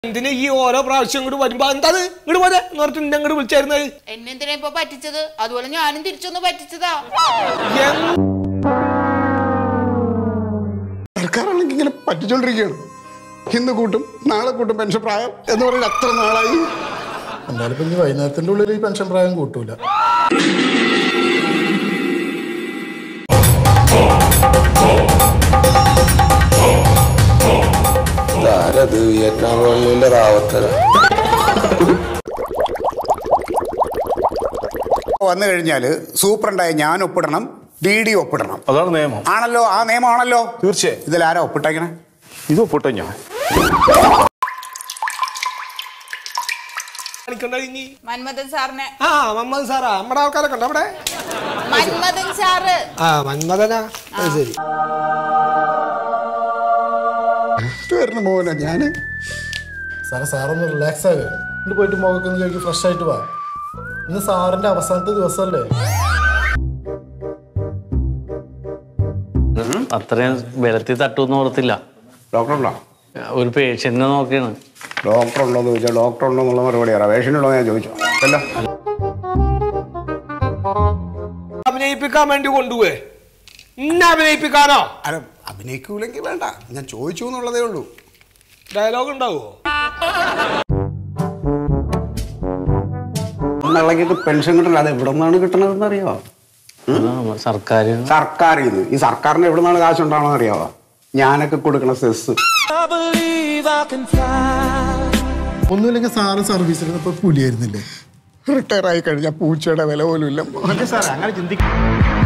എന്തിനാ ഈ ഓരോ പ്രാവശ്യം ഇങ്ങോട്ട് വരുമ്പോ എന്താ ഇങ്ങോട്ട് പോലെ എന്ന് പറഞ്ഞിട്ട് എന്നെ ഇങ്ങോട്ട് വിളിച്ചായിരുന്നത് എന്നെന്തിനാ ഇപ്പൊ പറ്റിച്ചത് അതുപോലെ ഞാനും തിരിച്ചൊന്ന് പറ്റിച്ചതാ സർക്കാരാണെങ്കിൽ ഇങ്ങനെ പറ്റിച്ചോണ്ടിരിക്കുകയാണ് ഇന്ന് കൂട്ടും നാളെ കൂട്ടും പെൻഷൻ പ്രായം എന്ന് പറയുന്നത് അത്ര നാളായി എന്തായാലും ഇപ്പൊ ഇനി വൈകുന്നേരത്തിന്റെ ഉള്ളിൽ ഈ പെൻഷൻ പ്രായം കൂട്ടൂല ആരത് വിയറ്റ്നാം കോളനിയിലെ റാവത്തര വന്നു കഴിഞ്ഞാൽ സൂപ്രണ്ടായ ഞാൻ ഒപ്പിടണം ഡി ഡി ഒപ്പിടണം അതാണ് നിയമം ആണല്ലോ ആ നിയമമാണല്ലോ തീർച്ചയായും ഇതിൽ ആരാ ഒപ്പിട്ടേക്കണേ ഇത് ഒപ്പിട്ടോ ഞാൻ കാണിക്കണ്ട ഇനി മന്മഥൻ സാറിനെ ആ മന്മഥൻ സാറാ നമ്മുടെ ആൾക്കാരൊക്കെ ഉണ്ട് അവിടെ മന്മഥൻ സാറ് ആ മന്മഥനാ അത് ശരി വരണ മോനെ ഞാൻ സാറേ സാറൊന്ന് റിലാക്സ് ആകുക എന്നിട്ട് പോയിട്ട് മുഖമൊക്കെ ഒന്ന് കഴിക്കും ഫ്രഷ് ആയിട്ട് വാ ഇന്ന് സാറിന്റെ അവസാനത്തെ ദിവസമല്ലേ അത്രയും ബലത്തിൽ തട്ടുമെന്ന് ഓർത്തില്ല ഡോക്ടറുണ്ടോ ഒരു പേഷ്യന്റിനെ നോക്കിയാണ് ഡോക്ടർ ഉണ്ടോ എന്ന് ചോദിച്ചാൽ ഡോക്ടർ ഉണ്ടോ എന്നുള്ള മറുപടി അറിയാം പേഷ്യൻ്റ് ഉണ്ടോ എന്ന് ഞാൻ ചോദിച്ചു അല്ല അഭിനയിപ്പിക്കാൻ വേണ്ടി കൊണ്ടുപോയേ ഇന്നെ അഭിനയിപ്പിക്കാനോ അല്ല അഭിനയിക്കൂലെങ്കിൽ വേണ്ട ഞാൻ ചോദിച്ചു എന്നുള്ളതേ ഉള്ളൂ ഡയലോഗ് ഉണ്ടാവോ ഇളകിയിട്ട് പെൻഷൻ കിട്ടില്ല അത് എവിടെ നിന്നാണ് കിട്ടണതെന്ന് അറിയാമോ സർക്കാർ സർക്കാരിൽ നിന്ന് ഈ സർക്കാരിന് എവിടെ നിന്നാണ് കാശ് ഉണ്ടാവണമെന്ന് അറിയാമോ ഞാനൊക്കെ കൊടുക്കണ സെസ് ഒന്നുമില്ലെങ്കിൽ സാറ് സർവീസിൽ ഇപ്പൊ പുലിയായിരുന്നില്ലേ റിട്ടയർ ആയി കഴിഞ്ഞാൽ പൂച്ചയുടെ വില പോലും ഇല്ല സാറേ അങ്ങനെ ചിന്തിക്കും